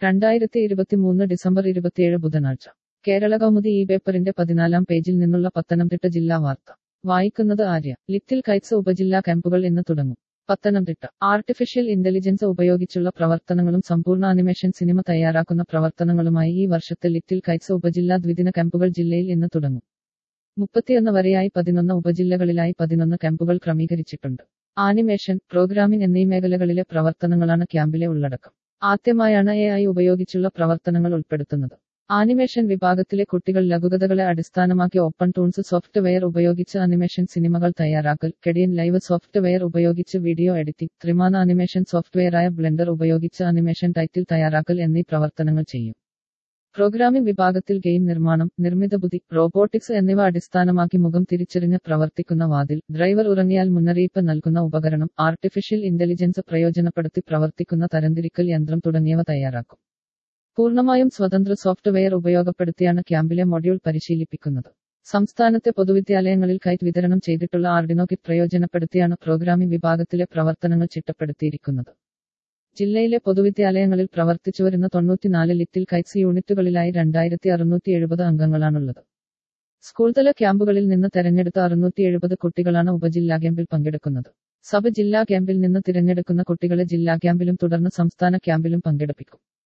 രണ്ടായിരത്തി ഇരുപത്തിമൂന്ന് ഡിസംബർ ഇരുപത്തിയേഴ് ബുധനാഴ്ച കേരള കൗമുദി ഈ പേപ്പറിന്റെ പതിനാലാം പേജിൽ നിന്നുള്ള പത്തനംതിട്ട ജില്ലാ വാർത്ത വായിക്കുന്നത് ആര്യ ലിറ്റിൽ കൈറ്റ്സ് ഉപജില്ലാ ക്യാമ്പുകൾ ഇന്ന് തുടങ്ങും പത്തനംതിട്ട ആർട്ടിഫിഷ്യൽ ഇന്റലിജൻസ് ഉപയോഗിച്ചുള്ള പ്രവർത്തനങ്ങളും സമ്പൂർണ്ണ അനിമേഷൻ സിനിമ തയ്യാറാക്കുന്ന പ്രവർത്തനങ്ങളുമായി ഈ വർഷത്തെ ലിറ്റിൽ കൈറ്റ്സ് ഉപജില്ലാ ദ്വിദിന ക്യാമ്പുകൾ ജില്ലയിൽ ഇന്ന് തുടങ്ങും മുപ്പത്തിയൊന്ന് വരെയായി പതിനൊന്ന് ഉപജില്ലകളിലായി പതിനൊന്ന് ക്യാമ്പുകൾ ക്രമീകരിച്ചിട്ടുണ്ട് ആനിമേഷൻ പ്രോഗ്രാമിംഗ് എന്നീ മേഖലകളിലെ പ്രവർത്തനങ്ങളാണ് ക്യാമ്പിലെ ഉള്ളടക്കം ആദ്യമായാണ് എ ഐ ഉപയോഗിച്ചുള്ള പ്രവർത്തനങ്ങൾ ഉൾപ്പെടുത്തുന്നത് ആനിമേഷൻ വിഭാഗത്തിലെ കുട്ടികൾ ലഘുകഥകളെ അടിസ്ഥാനമാക്കി ഓപ്പൺ ടൂൺസ് സോഫ്റ്റ്വെയർ ഉപയോഗിച്ച് അനിമേഷൻ സിനിമകൾ തയ്യാറാക്കൽ കെഡിയൻ ലൈവ് സോഫ്റ്റ്വെയർ ഉപയോഗിച്ച് വീഡിയോ എഡിറ്റിംഗ് ത്രിമാന അനിമേഷൻ സോഫ്റ്റ്വെയറായ ബ്ലെൻഡർ ഉപയോഗിച്ച് അനിമേഷൻ ടൈറ്റിൽ തയ്യാറാക്കൽ എന്നീ പ്രവർത്തനങ്ങൾ ചെയ്യും പ്രോഗ്രാമിംഗ് വിഭാഗത്തിൽ ഗെയിം നിർമ്മാണം നിർമ്മിത ബുദ്ധി റോബോട്ടിക്സ് എന്നിവ അടിസ്ഥാനമാക്കി മുഖം തിരിച്ചറിഞ്ഞ് പ്രവർത്തിക്കുന്ന വാതിൽ ഡ്രൈവർ ഉറങ്ങിയാൽ മുന്നറിയിപ്പ് നൽകുന്ന ഉപകരണം ആർട്ടിഫിഷ്യൽ ഇന്റലിജൻസ് പ്രയോജനപ്പെടുത്തി പ്രവർത്തിക്കുന്ന തരംതിരിക്കൽ യന്ത്രം തുടങ്ങിയവ തയ്യാറാക്കും പൂർണ്ണമായും സ്വതന്ത്ര സോഫ്റ്റ്വെയർ ഉപയോഗപ്പെടുത്തിയാണ് ക്യാമ്പിലെ മൊഡ്യൂൾ പരിശീലിപ്പിക്കുന്നത് സംസ്ഥാനത്തെ പൊതുവിദ്യാലയങ്ങളിൽ കൈറ്റ് വിതരണം ചെയ്തിട്ടുള്ള ആർഡിനോ കിറ്റ് പ്രയോജനപ്പെടുത്തിയാണ് പ്രോഗ്രാമിംഗ് വിഭാഗത്തിലെ പ്രവർത്തനങ്ങൾ ചിട്ടപ്പെടുത്തിയിരിക്കുന്നത് ജില്ലയിലെ പൊതുവിദ്യാലയങ്ങളിൽ പ്രവർത്തിച്ചുവരുന്ന തൊണ്ണൂറ്റിനാല് ലിറ്റിൽ കൈറ്റ്സ് യൂണിറ്റുകളിലായി രണ്ടായിരത്തി അറുന്നൂറ്റി എഴുപത് അംഗങ്ങളാണുള്ളത് സ്കൂൾതല ക്യാമ്പുകളിൽ നിന്ന് തെരഞ്ഞെടുത്ത അറുന്നൂറ്റി എഴുപത് കുട്ടികളാണ് ഉപജില്ലാ ക്യാമ്പിൽ പങ്കെടുക്കുന്നത് സബ് ജില്ലാ ക്യാമ്പിൽ നിന്ന് തിരഞ്ഞെടുക്കുന്ന കുട്ടികളെ ജില്ലാ ക്യാമ്പിലും തുടർന്ന് സംസ്ഥാന ക്യാമ്പിലും പങ്കെടുപ്പിക്കും